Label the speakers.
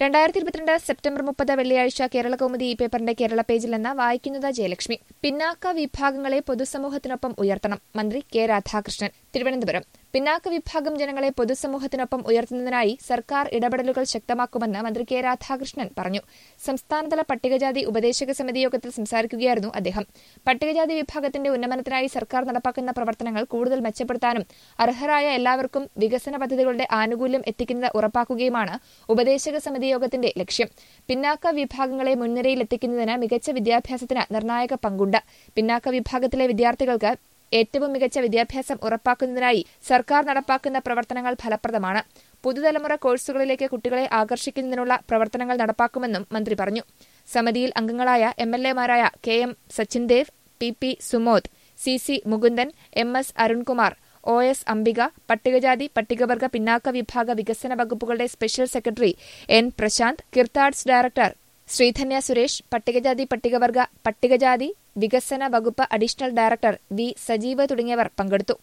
Speaker 1: രണ്ടായിരത്തി ഇരുപത്തിരണ്ട് സെപ്റ്റംബർ മുപ്പത് വെള്ളിയാഴ്ച കേരള കൗമുദി ഈ പേപ്പറിന്റെ കേരള പേജിൽ നിന്ന് വായിക്കുന്നത് ജയലക്ഷ്മി പിന്നാക്ക വിഭാഗങ്ങളെ പൊതുസമൂഹത്തിനൊപ്പം ഉയർത്തണം മന്ത്രി കെ രാധാകൃഷ്ണൻ തിരുവനന്തപുരം പിന്നാക്ക വിഭാഗം ജനങ്ങളെ പൊതുസമൂഹത്തിനൊപ്പം ഉയർത്തുന്നതിനായി സർക്കാർ ഇടപെടലുകൾ ശക്തമാക്കുമെന്ന് മന്ത്രി കെ രാധാകൃഷ്ണൻ പറഞ്ഞു സംസ്ഥാനതല പട്ടികജാതി ഉപദേശക സമിതി യോഗത്തിൽ സംസാരിക്കുകയായിരുന്നു അദ്ദേഹം പട്ടികജാതി വിഭാഗത്തിന്റെ ഉന്നമനത്തിനായി സർക്കാർ നടപ്പാക്കുന്ന പ്രവർത്തനങ്ങൾ കൂടുതൽ മെച്ചപ്പെടുത്താനും അർഹരായ എല്ലാവർക്കും വികസന പദ്ധതികളുടെ ആനുകൂല്യം എത്തിക്കുന്നത് ഉറപ്പാക്കുകയുമാണ് ഉപദേശക സമിതി യോഗത്തിന്റെ ലക്ഷ്യം പിന്നാക്ക വിഭാഗങ്ങളെ മുൻനിരയിലെത്തിക്കുന്നതിന് മികച്ച വിദ്യാഭ്യാസത്തിന് നിർണായക പങ്കുണ്ട് പിന്നാക്ക വിഭാഗത്തിലെ വിദ്യാർത്ഥികൾക്ക് ഏറ്റവും മികച്ച വിദ്യാഭ്യാസം ഉറപ്പാക്കുന്നതിനായി സർക്കാർ നടപ്പാക്കുന്ന പ്രവർത്തനങ്ങൾ ഫലപ്രദമാണ് പുതുതലമുറ കോഴ്സുകളിലേക്ക് കുട്ടികളെ ആകർഷിക്കുന്നതിനുള്ള പ്രവർത്തനങ്ങൾ നടപ്പാക്കുമെന്നും മന്ത്രി പറഞ്ഞു സമിതിയിൽ അംഗങ്ങളായ എം എൽ എമാരായ K M Sachindev P P Sumod C C Mukundan M S Arunkumar O S Ambika പട്ടികജാതി പട്ടികവർഗ പിന്നാക്ക വിഭാഗ വികസന വകുപ്പുകളുടെ special secretary N Prashanth KIRTADS director Sreedhanya Suresh പട്ടികജാതി പട്ടികവർഗ പട്ടികജാതി വികസന വകുപ്പ് അഡീഷണൽ ഡയറക്ടർ വി സജീവ് തുടങ്ങിയവർ പങ്കെടുത്തു